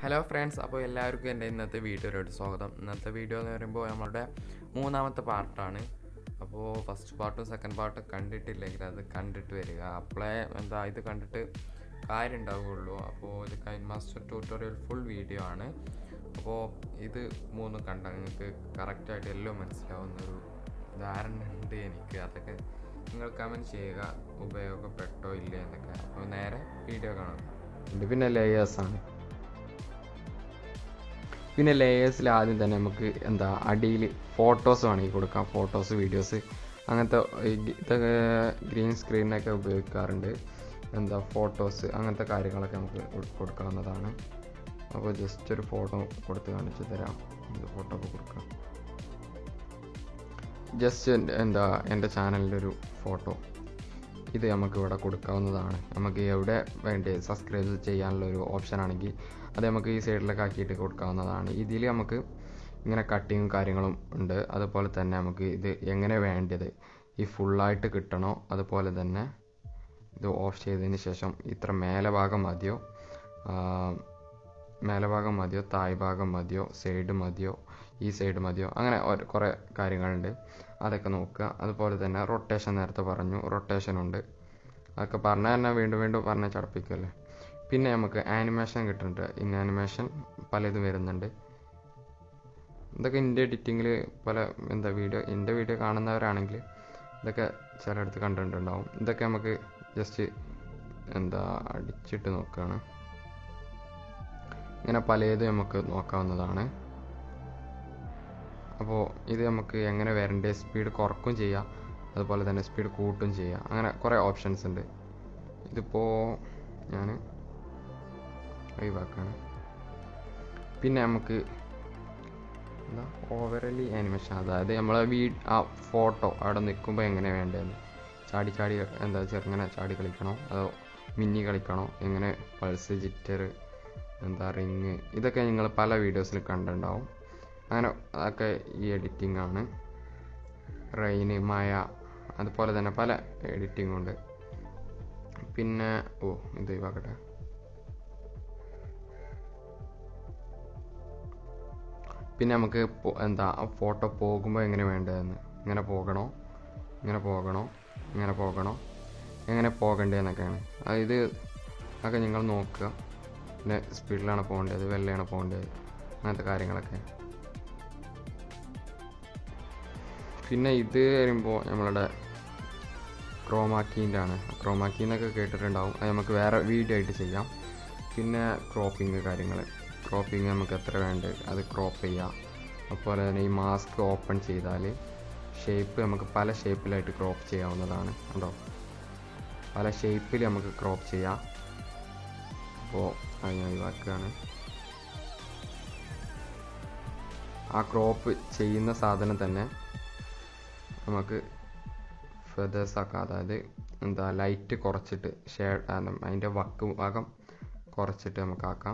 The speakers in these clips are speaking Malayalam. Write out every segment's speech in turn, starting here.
ഹലോ ഫ്രണ്ട്സ് അപ്പോൾ എല്ലാവർക്കും എൻ്റെ ഇന്നത്തെ വീഡിയോയിലോട്ട് സ്വാഗതം ഇന്നത്തെ വീഡിയോ എന്ന് പറയുമ്പോൾ നമ്മളുടെ മൂന്നാമത്തെ പാർട്ടാണ് അപ്പോൾ ഫസ്റ്റ് പാർട്ടും സെക്കൻഡ് പാർട്ടും കണ്ടിട്ടില്ലെങ്കിൽ അത് കണ്ടിട്ട് വരിക അപ്പോളേ എന്താ ഇത് കണ്ടിട്ട് കാര്യം ഉണ്ടാവുകയുള്ളൂ അപ്പോൾ ഇത് KineMaster tutorial full video ആണ് അപ്പോൾ ഇത് മൂന്ന് കണ്ടാൽ നിങ്ങൾക്ക് കറക്റ്റായിട്ട് എല്ലാം മനസ്സിലാവുന്നൊരു ധാരണ ഉണ്ട് എനിക്ക് അതൊക്കെ നിങ്ങൾ കമൻറ്റ് ചെയ്യുക ഉപയോഗപ്പെട്ടോ ഇല്ലേ എന്നൊക്കെ അപ്പോൾ നേരെ വീഡിയോ കാണുക ഉണ്ട് പിന്നെ ലേയേഴ്സ് ആണ് പിന്നെ ലേയേഴ്സിൽ ആദ്യം തന്നെ നമുക്ക് എന്താ അടിയിൽ ഫോട്ടോസ് വേണമെങ്കിൽ കൊടുക്കാം ഫോട്ടോസ് വീഡിയോസ് അങ്ങനത്തെ ഈ ഗ- ഇതൊക്കെ ഗ്രീൻ സ്ക്രീനൊക്കെ ഉപയോഗിക്കാറുണ്ട് എന്താ ഫോട്ടോസ് അങ്ങനത്തെ കാര്യങ്ങളൊക്കെ നമുക്ക് കൊ- കൊടുക്കാവുന്നതാണ് അപ്പോൾ ജസ്റ്റ് ഒരു ഫോട്ടോ കൊടുത്ത് കാണിച്ചു തരാം ഫോട്ടോ ഒക്കെ കൊടുക്കാം ജസ്റ്റ് എന്താ എൻ്റെ ചാനലിൻ്റെ ഒരു ഫോട്ടോ ഇത് നമുക്ക് ഇവിടെ കൊടുക്കാവുന്നതാണ് നമുക്ക് എവിടെ വേണ്ടി സബ്സ്ക്രൈബ് ചെയ്യാനുള്ള ഒരു ഓപ്ഷൻ ആണെങ്കിൽ അത് നമുക്ക് ഈ സൈഡിലൊക്കെ ആക്കിയിട്ട് കൊടുക്കാവുന്നതാണ് ഇതിൽ നമുക്ക് ഇങ്ങനെ കട്ടിങ്ങും കാര്യങ്ങളും ഉണ്ട് അതുപോലെ തന്നെ നമുക്ക് ഇത് എങ്ങനെ വേണ്ടത് ഈ ഫുള്ളായിട്ട് കിട്ടണോ അതുപോലെ തന്നെ ഇത് ഓഫ് ചെയ്തതിന് ശേഷം ഇത്ര മേലെ ഭാഗം മതിയോ ആ, മേലെ ഭാഗം മതിയോ തായ് ഭാഗം മതിയോ സൈഡ് മതിയോ ഈ സൈഡ് മതിയോ അങ്ങനെ ഒരു- കുറേ കാര്യങ്ങളുണ്ട് അതൊക്കെ നോക്കുക അതുപോലെ തന്നെ റൊട്ടേഷൻ നേരത്തെ പറഞ്ഞു റൊട്ടേഷൻ ഉണ്ട് അതൊക്കെ പറഞ്ഞാൽ തന്നെ വീണ്ടും വീണ്ടും പറഞ്ഞ് ചടപ്പിക്കുമല്ലേ പിന്നെ നമുക്ക് ആനിമേഷൻ കിട്ടുന്നുണ്ട് ഇൻ ആനിമേഷൻ പലതും വരുന്നുണ്ട് ഇതൊക്കെ എൻ്റെ എഡിറ്റിങ്ങിൽ പല എന്താ വീഡിയോ എൻ്റെ വീഡിയോ കാണുന്നവരാണെങ്കിൽ ഇതൊക്കെ ചിലയിടത്ത് കണ്ടിട്ടുണ്ടാവും ഇതൊക്കെ നമുക്ക് ജസ്റ്റ് എന്താ അടിച്ചിട്ട് നോക്കുകയാണ് ഇങ്ങനെ പലതും നമുക്ക് നോക്കാവുന്നതാണ് അപ്പോൾ ഇത് നമുക്ക് എങ്ങനെ വരണ്ടേ സ്പീഡ് കുറക്കും ചെയ്യാം അതുപോലെ തന്നെ സ്പീഡ് കൂട്ടും ചെയ്യാം അങ്ങനെ കുറേ ഓപ്ഷൻസ് ഉണ്ട് ഇതിപ്പോൾ ഞാൻ ഒഴിവാക്കാണ് പിന്നെ നമുക്ക് എന്താ ഓവറലി ആനിമേഷൻ അതായത് നമ്മളെ വീ ആ ഫോട്ടോ അവിടെ നിൽക്കുമ്പോൾ എങ്ങനെ വേണ്ടതെന്ന് ചാടി ചാടി എന്താ ചെറുങ്ങനെ ചാടി കളിക്കണോ അതോ മിന്നി കളിക്കണോ എങ്ങനെ പൾസ് ജിറ്റർ എന്താ റിങ് ഇതൊക്കെ നിങ്ങൾ പല വീഡിയോസിൽ കണ്ടിട്ടുണ്ടാവും അങ്ങനെ അതൊക്കെ ഈ എഡിറ്റിംഗ് ആണ് റെയിന് മഴ അതുപോലെ തന്നെ പല എഡിറ്റിംഗ് ഉണ്ട് പിന്നെ ഓ ഇത് ഒഴിവാക്കട്ടെ പിന്നെ നമുക്ക് പോ- എന്താ ഫോട്ടോ പോകുമ്പോൾ എങ്ങനെ വേണ്ടതെന്ന് ഇങ്ങനെ പോകണോ ഇങ്ങനെ പോകണോ ഇങ്ങനെ പോകണോ എങ്ങനെ പോകണ്ടതെന്നൊക്കെയാണ് അതായത് അതൊക്കെ നിങ്ങൾ നോക്കുക പിന്നെ സ്പീഡിലാണ് പോകേണ്ടത് വെള്ളയാണ് പോകേണ്ടത് അങ്ങനത്തെ കാര്യങ്ങളൊക്കെ പിന്നെ ഇത് വരുമ്പോൾ നമ്മളുടെ ക്രോമാക്കീൻ്റെ ആണ് ക്രോമാക്കീ എന്നൊക്കെ കേട്ടിട്ടുണ്ടാവും അത് നമുക്ക് വേറെ വീഡിയോ ആയിട്ട് ചെയ്യാം പിന്നെ ക്രോപ്പിംഗ് കാര്യങ്ങൾ ക്രോപ്പിംഗ് നമുക്ക് എത്ര വേണ്ട അത് ക്രോപ്പ് ചെയ്യാം അതുപോലെ തന്നെ ഈ മാസ്ക് ഓപ്പൺ ചെയ്താൽ ഷേപ്പ് നമുക്ക് പല ഷേപ്പിലായിട്ട് ക്രോപ്പ് ചെയ്യാവുന്നതാണ് കണ്ടോ പല ഷേപ്പിൽ നമുക്ക് ക്രോപ്പ് ചെയ്യാം അപ്പോൾ അത് ഞാൻ ഒഴിവാക്കുകയാണ് ആ ക്രോപ്പ് ചെയ്യുന്ന സാധനം തന്നെ നമുക്ക് ഫെതേഴ്സ് ആക്കാം അതായത് എന്താ ലൈറ്റ് കുറച്ചിട്ട് ഷേഡ് അതിൻ്റെ വക്ക് ഭാഗം കുറച്ചിട്ട് നമുക്ക് ആക്കാം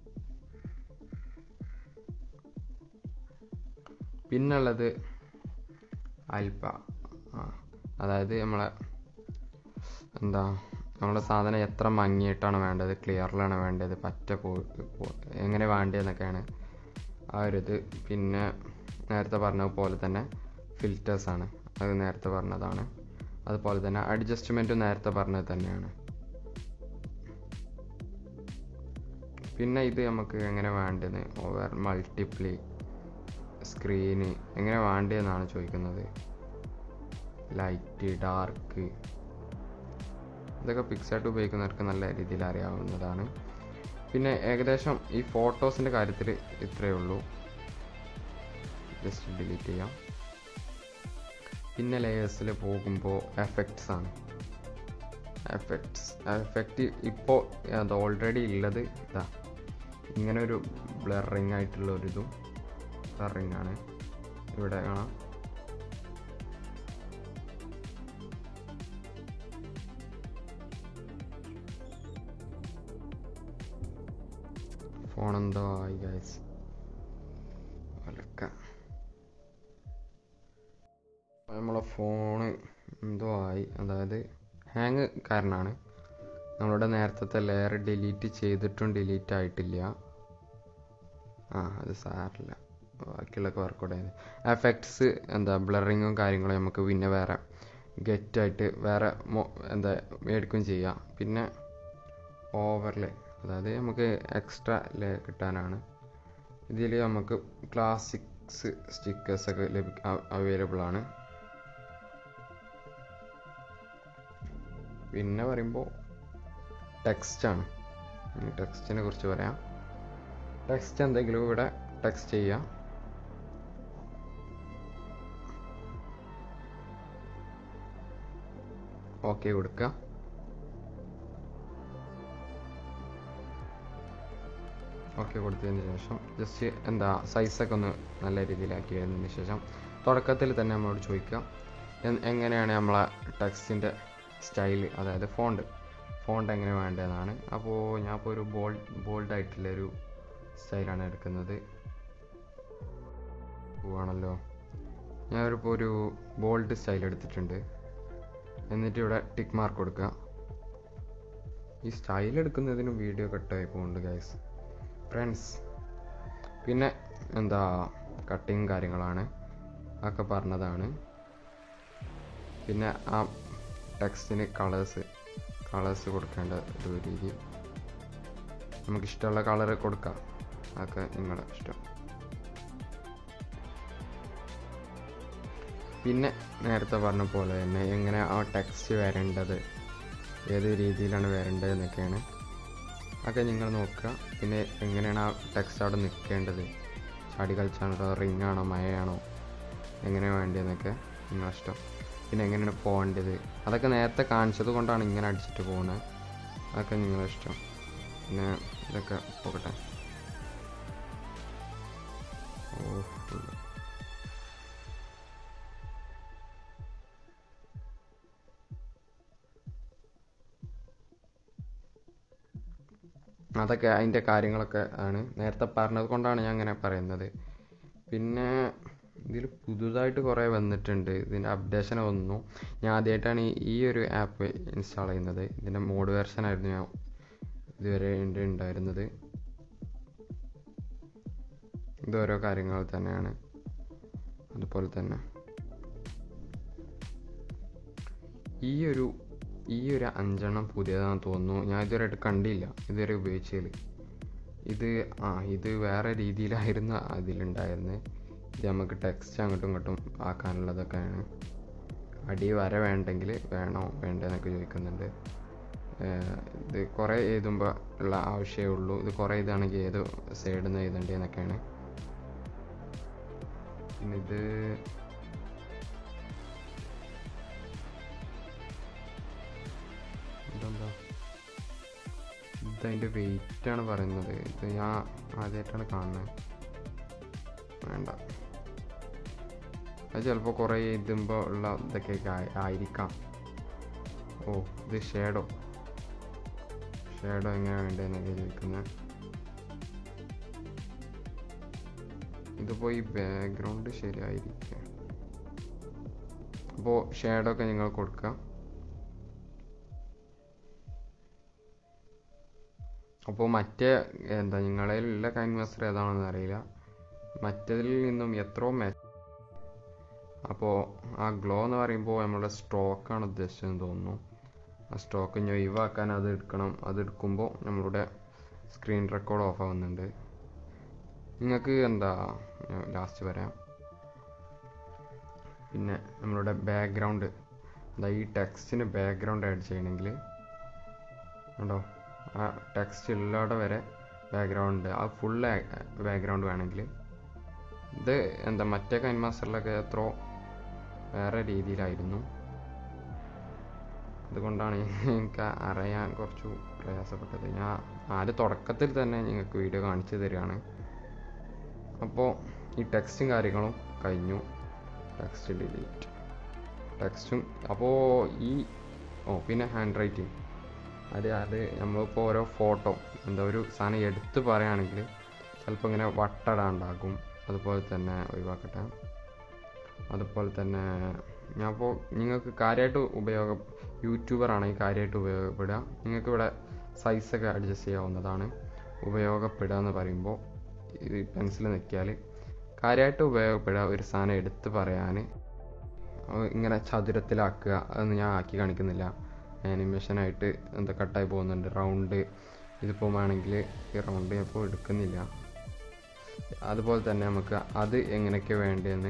പിന്നുള്ളത് അൽപ്പ ആ അതായത് നമ്മളെ എന്താ നമ്മളെ സാധനം എത്ര മങ്ങിയിട്ടാണ് വേണ്ടത് ക്ലിയറിലാണ് വേണ്ടത് പറ്റ പോ പോ- എങ്ങനെ വേണ്ടതെന്നൊക്കെയാണ് ആ ഒരു ഇത് പിന്നെ നേരത്തെ പറഞ്ഞ പോലെ തന്നെ ഫിൽറ്റേഴ്സ് ആണ് അത് നേരത്തെ പറഞ്ഞതാണ് അതുപോലെ തന്നെ അഡ്ജസ്റ്റ്മെൻറ്റും നേരത്തെ പറഞ്ഞത് തന്നെയാണ് പിന്നെ ഇത് നമുക്ക് എങ്ങനെ വേണ്ടത് ഓവർ മൾട്ടിപ്ലി സ്ക്രീന് എങ്ങനെ വേണ്ടതെന്നാണ് ചോദിക്കുന്നത് ലൈറ്റ് ഡാർക്ക് ഇതൊക്കെ പിക്സായിട്ട് ഉപയോഗിക്കുന്നവർക്ക് നല്ല രീതിയിൽ അറിയാവുന്നതാണ് പിന്നെ ഏകദേശം ഈ ഫോട്ടോസിൻ്റെ കാര്യത്തിൽ ഇത്രയേ ഉള്ളൂ ജസ്റ്റ് ഡിലീറ്റ് ചെയ്യാം പിന്നെ ലെയേഴ്സിൽ പോകുമ്പോൾ എഫക്ട്സ് ആണ് എഫക്ട്സ് എഫക്റ്റ് ഇപ്പോൾ അത് ഓൾറെഡി ഉള്ളത് ഇതാ ഇങ്ങനെ ഒരു ബ്ലറിങ് ആയിട്ടുള്ള ഒരു ഇതും ബ്ലറിങ് ആണ് ഇവിടെ കാണാം ഫോൺ എന്തോ ആയി ഗൈസ് ഒലക്ക നമ്മളെ ഫോണ് എന്തോ ആയി അതായത് ഹാങ് കാരണമാണ് നമ്മളുടെ നേരത്തെ ലെയർ ഡിലീറ്റ് ചെയ്തിട്ടും ഡിലീറ്റ് ആയിട്ടില്ല ആ അത് സാറില്ല ബാക്കിയുള്ളൊക്കെ വർക്കൗട്ട് ചെയ്യുന്നത് എഫക്ട്സ് എന്താ ബ്ലറിങ്ങും കാര്യങ്ങളും നമുക്ക് പിന്നെ വേറെ ഗെറ്റായിട്ട് വേറെ മോ എന്താ മേടിക്കുകയും ചെയ്യാം പിന്നെ ഓവർലേ അതായത് നമുക്ക് എക്സ്ട്രാ ലേ കിട്ടാനാണ് ഇതിൽ നമുക്ക് ക്ലാസിക്സ് സ്റ്റിക്കേഴ്സൊക്കെ ലഭി അവൈലബിൾ ആണ് പിന്നെ പറയുമ്പോൾ ടെക്സ്റ്റാണ് ടെക്സ്റ്റിനെ കുറിച്ച് പറയാം ടെക്സ്റ്റ് എന്തെങ്കിലും ഇവിടെ ടെക്സ്റ്റ് ചെയ്യാം ഓക്കെ കൊടുക്കുക ഓക്കെ കൊടുത്തതിന് ശേഷം ജസ്റ്റ് എന്താ സൈസൊക്കെ ഒന്ന് നല്ല രീതിയിലാക്കി വരുന്നതിന് ശേഷം തുടക്കത്തിൽ തന്നെ നമ്മളോട് ചോദിക്കുക എ- എങ്ങനെയാണ് നമ്മളെ ടെക്സ്റ്റിൻ്റെ സ്റ്റൈല് അതായത് ഫോണ്ട് ഫോണ്ട് എങ്ങനെ വേണ്ടതെന്നാണ് അപ്പോൾ ഞാൻ ഇപ്പോൾ ഒരു ബോൾഡ് ബോൾഡ് ആയിട്ടുള്ളൊരു സ്റ്റൈലാണ് എടുക്കുന്നത് പോവാണല്ലോ ഞാനിപ്പോൾ ഒരു ബോൾഡ് സ്റ്റൈൽ എടുത്തിട്ടുണ്ട് എന്നിട്ട് ഇവിടെ ടിക്ക് മാർക്ക് കൊടുക്കുക ഈ സ്റ്റൈൽ എടുക്കുന്നതിനും വീഡിയോ കട്ടായി പോകുന്നുണ്ട് ഗൈസ് ഫ്രണ്ട്സ് പിന്നെ എന്താ കട്ടിങ് കാര്യങ്ങളാണ് ഒക്കെ പറഞ്ഞതാണ് പിന്നെ ആ ടെക്സ്റ്റിന് കളേഴ്സ് കളേഴ്സ് കൊടുക്കേണ്ട ഒരു രീതി നമുക്കിഷ്ടമുള്ള കളർ കൊടുക്കാം അതൊക്കെ നിങ്ങളുടെ ഇഷ്ടം പിന്നെ നേരത്തെ പറഞ്ഞ പോലെ തന്നെ എങ്ങനെ ആ ടെക്സ്റ്റ് വരേണ്ടത് ഏത് രീതിയിലാണ് വരേണ്ടത് എന്നൊക്കെയാണ് അതൊക്കെ നിങ്ങൾ നോക്കുക പിന്നെ എങ്ങനെയാണ് ആ ടെക്സ്റ്റ് അവിടെ നിൽക്കേണ്ടത് ചാടി കളിച്ചാണോ റിംഗ് ആണോ മഴയാണോ എങ്ങനെയാണ് വേണ്ടതെന്നൊക്കെ നിങ്ങളിഷ്ടം പിന്നെ എങ്ങനെയാണ് പോകേണ്ടത് അതൊക്കെ നേരത്തെ കാണിച്ചത് കൊണ്ടാണ് ഇങ്ങനെ അടിച്ചിട്ട് പോകുന്നത് അതൊക്കെ നിങ്ങളുടെ ഇഷ്ടം പിന്നെ ഇതൊക്കെ പോകട്ടെ ഓ ഫുള്ള് അതൊക്കെ അതിൻ്റെ കാര്യങ്ങളൊക്കെ ആണ് നേരത്തെ പറഞ്ഞത് കൊണ്ടാണ് ഞാൻ അങ്ങനെ പറയുന്നത് പിന്നെ ഇതിൽ പുതുതായിട്ട് കുറേ വന്നിട്ടുണ്ട് ഇതിൻ്റെ അപ്ഡേഷൻ വന്നു ഞാൻ ആദ്യമായിട്ടാണ് ഈ- ഈ ഒരു ആപ്പ് ഇൻസ്റ്റാൾ ചെയ്യുന്നത് ഇതിൻ്റെ മോഡ് വെർഷൻ ആയിരുന്നു ഞാൻ ഇതുവരെ എൻ്റെ ഉണ്ടായിരുന്നത് ഇത് ഓരോ കാര്യങ്ങൾ തന്നെയാണ് അതുപോലെ തന്നെ ഈ ഒരു ഈ ഒരു അഞ്ചെണ്ണം പുതിയതാണെന്ന് തോന്നുന്നു ഞാൻ ഇതുവരെയായിട്ട് കണ്ടില്ല ഇതുവരെ ഉപയോഗിച്ചതിൽ ഇത് ആ ഇത് വേറെ രീതിയിലായിരുന്നു അതിലുണ്ടായിരുന്നത് ഇത് നമുക്ക് ടെക്സ്റ്റ് അങ്ങോട്ടും ഇങ്ങോട്ടും ആക്കാനുള്ളതൊക്കെയാണ് അടി വര വേണ്ടെങ്കിൽ വേണോ വേണ്ടെന്നൊക്കെ ചോദിക്കുന്നുണ്ട് ഏഹ് ഇത് കുറേ എഴുതുമ്പോൾ ഉള്ള ആവശ്യമേ ഉള്ളൂ ഇത് കുറേ ഇതാണെങ്കിൽ ഏത് സൈഡിൽ നിന്ന് എഴുതേണ്ടതെന്നൊക്കെയാണ് പിന്നെ ഇത് ഇതെന്താ ഇതതിൻ്റെ വെയിറ്റ് ആണ് പറയുന്നത് ഇത് ഞാൻ ആദ്യമായിട്ടാണ് കാണുന്നത് വേണ്ട അത് ചിലപ്പോൾ കുറേ എഴുതുമ്പോൾ ഉള്ള ഇതൊക്കെ ആയി- ആയിരിക്കാം ഓ ഇത് ഷേഡോ ഷേഡോ എങ്ങനെ വേണ്ടതെന്നൊക്കെ ചോദിക്കുന്നത് ഇതിപ്പോൾ ഈ ബാക്ക്ഗ്രൗണ്ട് ശരിയായിരിക്കും അപ്പോൾ ഷേഡോ ഒക്കെ നിങ്ങൾ കൊടുക്കുക അപ്പോൾ മറ്റേ എന്താ നിങ്ങളിലുള്ള കൈൻവസ്റ്റർ ഏതാണെന്ന് അറിയില്ല മറ്റതിൽ നിന്നും എത്രയോ മെ അപ്പോൾ ആ ഗ്ലോ എന്ന് പറയുമ്പോൾ നമ്മുടെ സ്ട്രോക്കാണ് ഉദ്ദേശിച്ചതെന്ന് തോന്നുന്നു ആ സ്ട്രോക്ക് ഇനി ഒഴിവാക്കാൻ അത് എടുക്കണം അത് എടുക്കുമ്പോൾ നമ്മളുടെ സ്ക്രീൻ റെക്കോർഡ് ഓഫ് ആവുന്നുണ്ട് നിങ്ങൾക്ക് എന്താ ലാസ്റ്റ് വരാം പിന്നെ നമ്മളുടെ ബാക്ക്ഗ്രൗണ്ട് എന്താ ഈ ടെക്സ്റ്റിന് ബാക്ക്ഗ്രൗണ്ട് ആഡ് ചെയ്യണമെങ്കിൽ ഉണ്ടോ ആ ടെക്സ്റ്റ് ഉള്ളവിടെ വരെ ബാക്ക്ഗ്രൗണ്ട് ആ ഫുൾ ബാക്ക്ഗ്രൗണ്ട് വേണമെങ്കിൽ ഇത് എന്താ മറ്റേ കൈൻമാസ്റ്ററിലൊക്കെ എത്രയോ വേറെ രീതിയിലായിരുന്നു അതുകൊണ്ടാണ് എനിക്ക് അറിയാൻ കുറച്ച് പ്രയാസപ്പെട്ടത് ഞാൻ ആദ്യം തുടക്കത്തിൽ തന്നെ നിങ്ങൾക്ക് വീഡിയോ കാണിച്ചു തരികയാണ് അപ്പോൾ ഈ ടെക്സ്റ്റും കാര്യങ്ങളും കഴിഞ്ഞു ടെക്സ്റ്റ് ഡിലീറ്റ് ടെക്സ്റ്റും അപ്പോൾ ഈ ഓ പിന്നെ ഹാൻഡ് റൈറ്റിംഗ് അത് അത് നമ്മളിപ്പോൾ ഓരോ ഫോട്ടോ എന്താ ഒരു സാധനം എടുത്ത് പറയുകയാണെങ്കിൽ ചിലപ്പോൾ ഇങ്ങനെ വട്ടടാണ്ടാകും അതുപോലെ തന്നെ ഒഴിവാക്കട്ടെ അതുപോലെ തന്നെ ഞാൻ ഇപ്പോൾ നിങ്ങൾക്ക് കാര്യമായിട്ട് ഉപയോഗം യൂട്യൂബറാണെങ്കിൽ കാര്യമായിട്ട് ഉപയോഗപ്പെടുക നിങ്ങൾക്ക് ഇവിടെ സൈസൊക്കെ അഡ്ജസ്റ്റ് ചെയ്യാവുന്നതാണ് ഉപയോഗപ്പെടുക എന്ന് പറയുമ്പോൾ ഈ പെൻസിൽ നിൽക്കിയാൽ കാര്യമായിട്ട് ഉപയോഗപ്പെടുക ഒരു സാധനം എടുത്ത് പറയാൻ ഇങ്ങനെ ചതുരത്തിലാക്കുക അതൊന്നും ഞാൻ ആക്കി കാണിക്കുന്നില്ല ആനിമേഷനായിട്ട് എന്താ കട്ടായി പോകുന്നുണ്ട് റൗണ്ട് ഇതിപ്പോൾ വേണമെങ്കിൽ ഈ റൗണ്ട് ഇപ്പോൾ എടുക്കുന്നില്ല അതുപോലെ തന്നെ നമുക്ക് അത് എങ്ങനെയൊക്കെ വേണ്ടതെന്ന്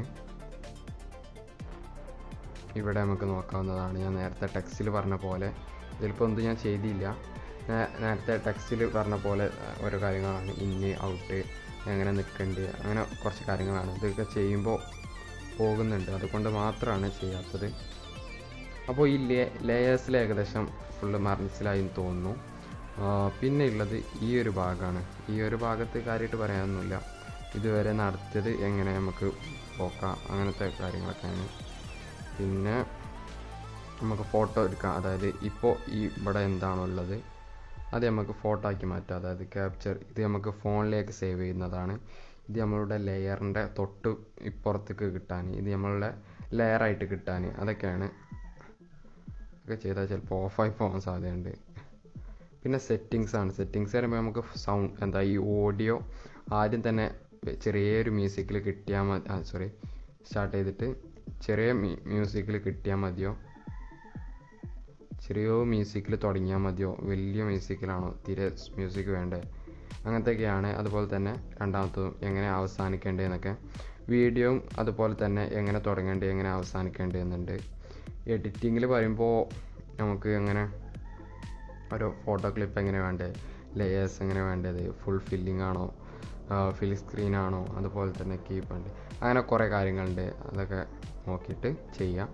ഇവിടെ നമുക്ക് നോക്കാവുന്നതാണ് ഞാൻ നേരത്തെ ടെക്സ്റ്റിൽ പറഞ്ഞ പോലെ ഇതിലിപ്പോൾ ഒന്നും ഞാൻ ചെയ്തില്ല നേ- നേരത്തെ ടെക്സ്റ്റിൽ പറഞ്ഞ പോലെ അഹ്, ഓരോ കാര്യങ്ങളാണ് ഇന്ന് ഔട്ട് എങ്ങനെ നിൽക്കേണ്ടത് അങ്ങനെ കുറച്ച് കാര്യങ്ങളാണ് ഇതൊക്കെ ചെയ്യുമ്പോൾ പോകുന്നുണ്ട് അതുകൊണ്ട് മാത്രമാണ് ചെയ്യാത്തത് അപ്പോൾ ഈ ലേ ലേയേഴ്സിൽ ഏകദേശം ഫുള്ള് മനസ്സിലായി എന്ന് തോന്നുന്നു ആ, പിന്നെ ഉള്ളത് ഈ ഒരു ഭാഗമാണ് ഈ ഒരു ഭാഗത്ത് കാര്യമായിട്ട് പറയാനൊന്നുമില്ല ഇതുവരെ നടത്തിയത് എങ്ങനെ നമുക്ക് പോക്കാം അങ്ങനത്തെ കാര്യങ്ങളൊക്കെയാണ് പിന്നെ നമുക്ക് ഫോട്ടോ എടുക്കാം അതായത് ഇപ്പോൾ ഈ ഇവിടെ എന്താണോ ഉള്ളത് അത് നമുക്ക് ഫോട്ടോ ആക്കി മാറ്റാം അതായത് ക്യാപ്ചർ ഇത് നമുക്ക് ഫോണിലേക്ക് സേവ് ചെയ്യുന്നതാണ് ഇത് നമ്മളുടെ ലെയറിൻ്റെ തൊട്ട് ഇപ്പുറത്തേക്ക് കിട്ടാൻ ഇത് നമ്മളുടെ ലെയറായിട്ട് കിട്ടാൻ അതൊക്കെയാണ് ഒക്കെ ചെയ്താൽ ചിലപ്പോൾ ഓഫായി പോകാൻ സാധ്യതയുണ്ട് പിന്നെ സെറ്റിങ്സ് ആണ് സെറ്റിങ്സ് പറയുമ്പോൾ നമുക്ക് സൗണ്ട് എന്താ ഈ ഓഡിയോ ആദ്യം തന്നെ ചെറിയൊരു മ്യൂസിക്കിൽ കിട്ടിയാൽ മതി ആ സോറി സ്റ്റാർട്ട് ചെയ്തിട്ട് ചെറിയ മ്യൂസിക്കിൽ കിട്ടിയാൽ മതിയോ ചെറിയ മ്യൂസിക്കിൽ തുടങ്ങിയാൽ മതിയോ വലിയ മ്യൂസിക്കിലാണോ തീരെ മ്യൂസിക് വേണ്ടേ അങ്ങനത്തെയൊക്കെയാണ് അതുപോലെ തന്നെ രണ്ടാമത്തതും എങ്ങനെ അവസാനിക്കേണ്ടതെന്നൊക്കെ വീഡിയോയും അതുപോലെ തന്നെ എങ്ങനെ തുടങ്ങേണ്ടത് എങ്ങനെ അവസാനിക്കേണ്ടതെന്നുണ്ട് എഡിറ്റിങ്ങിൽ പറയുമ്പോൾ നമുക്ക് എങ്ങനെ ഒരു ഫോട്ടോ ക്ലിപ്പ് എങ്ങനെ വേണ്ടത് ലേയേഴ്സ് എങ്ങനെ വേണ്ടത് ഫുൾ ഫില്ലിംഗ് ആണോ ഫിൽ സ്ക്രീൻ ആണോ അതുപോലെ തന്നെ കീപ്പ് ഉണ്ട് അങ്ങനെ കുറേ കാര്യങ്ങളുണ്ട് അതൊക്കെ നോക്കിയിട്ട് ചെയ്യാം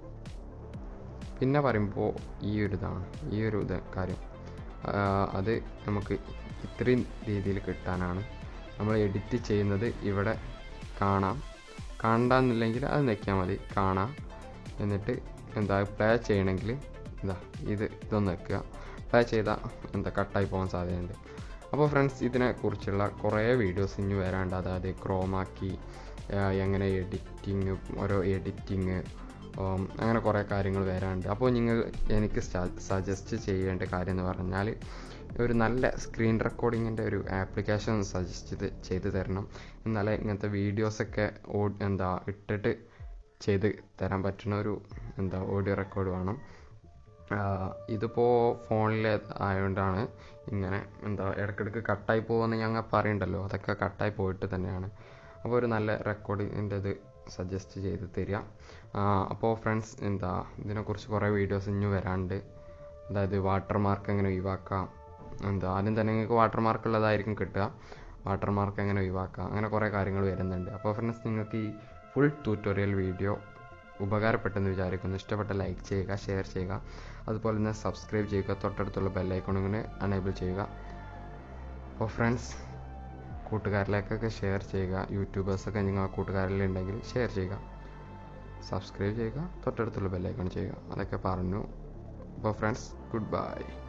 പിന്നെ പറയുമ്പോൾ ഈ ഒരു ഇതാണ് ഈ ഒരു ഇത് കാര്യം ആ, അത് നമുക്ക് ഇത്രയും രീതിയിൽ കിട്ടാനാണ് നമ്മൾ എഡിറ്റ് ചെയ്യുന്നത് ഇവിടെ കാണാം കണ്ടെന്നില്ലെങ്കിൽ അത് ഞെക്കിയാൽ മതി കാണാം എന്നിട്ട് എന്താ പ്ലേ ചെയ്യണമെങ്കിൽ ഇതാ ഇത് ഇതൊന്ന് വെക്കുക പ്ലേ ചെയ്താൽ എന്താ കട്ടായി പോകാൻ സാധ്യതയുണ്ട് അപ്പോൾ ഫ്രണ്ട്സ് ഇതിനെക്കുറിച്ചുള്ള കുറേ വീഡിയോസ് ഇനി വരാണ്ട് അതായത് ക്രോമാക്കി എങ്ങനെ എഡിറ്റിങ് ഓരോ എഡിറ്റിങ് അങ്ങനെ കുറേ കാര്യങ്ങൾ വരാണ്ട് അപ്പോൾ നിങ്ങൾ എനിക്ക് സജസ്റ്റ് ചെയ്യേണ്ട കാര്യം എന്ന് പറഞ്ഞാൽ ഒരു നല്ല സ്ക്രീൻ റെക്കോർഡിങ്ങിൻ്റെ ഒരു ആപ്ലിക്കേഷൻ സജസ്റ്റ് ചെയ്ത് ചെയ്ത് തരണം എന്നാലേ ഇങ്ങനത്തെ വീഡിയോസൊക്കെ ഓ എന്താ ഇട്ടിട്ട് ചെയ്ത് തരാൻ പറ്റുന്ന ഒരു എന്താ ഓഡിയോ റെക്കോർഡ് വേണം ആഹ് ഇതിപ്പോൾ ഫോണിൽ ആയതുകൊണ്ടാണ് ഇങ്ങനെ എന്താ ഇടയ്ക്കിടയ്ക്ക് കട്ടായി പോകുമെന്ന് ഞങ്ങൾ പറയണ്ടല്ലോ അതൊക്കെ കട്ടായി പോയിട്ട് തന്നെയാണ് അപ്പോൾ ഒരു നല്ല റെക്കോർഡിങ്ങിൻ്റെ ഇത് സജസ്റ്റ് ചെയ്ത് തരിക അപ്പോൾ ഫ്രണ്ട്സ് എന്താ ഇതിനെക്കുറിച്ച് കുറേ വീഡിയോസ് ഇനി വരാണ്ട് അതായത് വാട്ടർ മാർക്ക് എങ്ങനെ ഒഴിവാക്കാം എന്താ ആദ്യം തന്നെ നിങ്ങൾക്ക് വാട്ടർ മാർക്ക് ഉള്ളതായിരിക്കും കിട്ടുക വാട്ടർ മാർക്ക് എങ്ങനെ ഒഴിവാക്കാം അങ്ങനെ കുറേ കാര്യങ്ങൾ വരുന്നുണ്ട് അപ്പോൾ ഫ്രണ്ട്സ് നിങ്ങൾക്ക് ഈ ഫുൾ ട്യൂട്ടോറിയൽ വീഡിയോ ഉപകാരപ്പെട്ടെന്ന് വിചാരിക്കുന്നു ഇഷ്ടപ്പെട്ട ലൈക്ക് ചെയ്യുക ഷെയർ ചെയ്യുക അതുപോലെ തന്നെ സബ്സ്ക്രൈബ് ചെയ്യുക തൊട്ടടുത്തുള്ള ബെല്ലൈക്കോണിങ്ങനെ അനേബിൾ ചെയ്യുക അപ്പോൾ ഫ്രണ്ട്സ് കൂട്ടുകാരിലേക്കൊക്കെ ഷെയർ ചെയ്യുക യൂട്യൂബേഴ്സൊക്കെ നിങ്ങൾ കൂട്ടുകാരിലുണ്ടെങ്കിൽ ഷെയർ ചെയ്യുക സബ്സ്ക്രൈബ് ചെയ്യുക തൊട്ടടുത്തുള്ള ബെല്ലൈക്കൺ ചെയ്യുക അതൊക്കെ പറഞ്ഞു അപ്പോൾ ഫ്രണ്ട്സ് ഗുഡ് ബൈ